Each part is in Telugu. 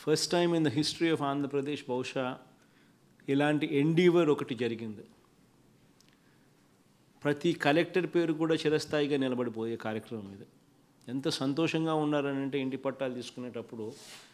first time in the history of Andhra Pradesh బహుశా ఇలాంటి ఎండీవర్ ఒకటి జరిగింది ప్రతి కలెక్టర్ పేరు కూడా చిరస్థాయిగా నిలబడిపోయే కార్యక్రమం ఇది ఎంత సంతోషంగా ఉన్నారనంటే ఇంటి పట్టాలు తీసుకునేటప్పుడు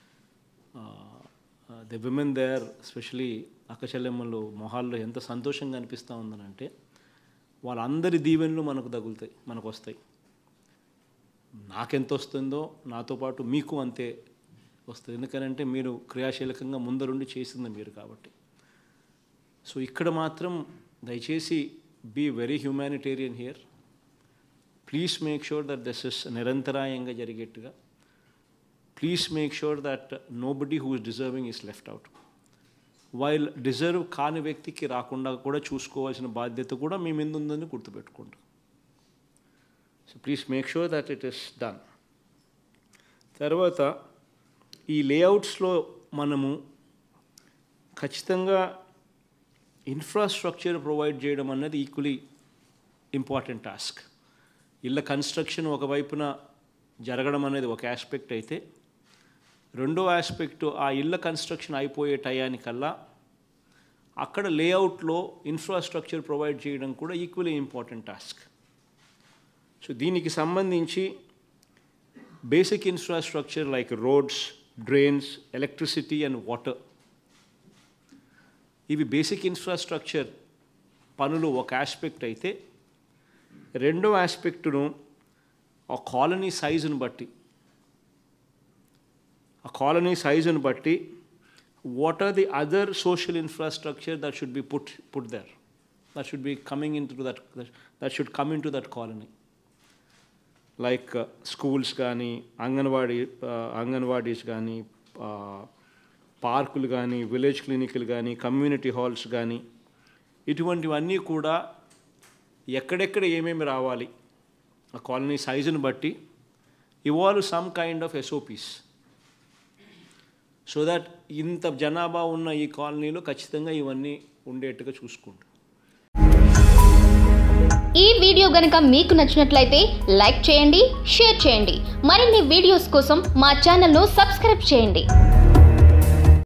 ద విమెన్ దేర్ ఎస్పెషలీ అక్కచెల్లెమ్మలు మొహాల్లో ఎంత సంతోషంగా అనిపిస్తూ ఉందనంటే వాళ్ళందరి దీవెనలు మనకు తగులుతాయి మనకు వస్తాయి నాకెంత వస్తుందో నాతో పాటు మీకు అంతే వస్తుంది ఎందుకనంటే మీరు క్రియాశీలకంగా ముందరుండి చేసింది మీరు కాబట్టి సో ఇక్కడ మాత్రం దయచేసి be very humanitarian here please make sure that this is నిరంతరాయంగా జరిగేట్టుగా please make sure that nobody who is deserving is left out while deserve కాని వ్యక్తికి రాకుండా కూడా చూసుకోవాల్సిన బాధ్యత కూడా మీ మీద ఉందని గుర్తుపెట్టుకోండి so please make sure that it is done తర్వాత ఈ లేఅవుట్స్లో మనము ఖచ్చితంగా ఇన్ఫ్రాస్ట్రక్చర్ ప్రొవైడ్ చేయడం అన్నది ఈక్వలీ ఇంపార్టెంట్ టాస్క్ ఇళ్ళ కన్స్ట్రక్షన్ ఒకవైపున జరగడం అనేది ఒక ఆస్పెక్ట్ అయితే రెండో ఆస్పెక్ట్ ఆ ఇళ్ళ కన్స్ట్రక్షన్ అయిపోయే టయానికల్లా అక్కడ లేఅవుట్లో ఇన్ఫ్రాస్ట్రక్చర్ ప్రొవైడ్ చేయడం కూడా ఈక్వలీ ఇంపార్టెంట్ టాస్క్ సో దీనికి సంబంధించి basic infrastructure like roads drains electricity and water ఇవి బేసిక్ ఇన్ఫ్రాస్ట్రక్చర్ పనులు ఒక ఆస్పెక్ట్ అయితే రెండో ఆస్పెక్టును ఆ కాలనీ సైజును బట్టి ఆ కాలనీ సైజును బట్టి what are the other social infrastructure that should be put put there that should be coming in to that that should come in to that colony like schools కానీ అంగన్వాడీ అంగన్వాడీస్ కానీ పార్కులు కానీ విలేజ్ క్లినిక్లు కానీ కమ్యూనిటీ హాల్స్ కానీ ఇటువంటివన్నీ కూడా ఎక్కడెక్కడ ఏమేమి రావాలి ఆ కాలనీ సైజుని బట్టి evolve some kind of SOPs so that ఇంత జనాభా ఉన్న ఈ కాలనీలో ఖచ్చితంగా ఇవన్నీ ఉండేట్టుగా చూసుకుంటాం ఈ వీడియో గనుక మీకు నచ్చినట్లయితే లైక్ చేయండి షేర్ చేయండి మరిన్ని వీడియోస్ కోసం మా ఛానల్ను సబ్స్క్రైబ్ చేయండి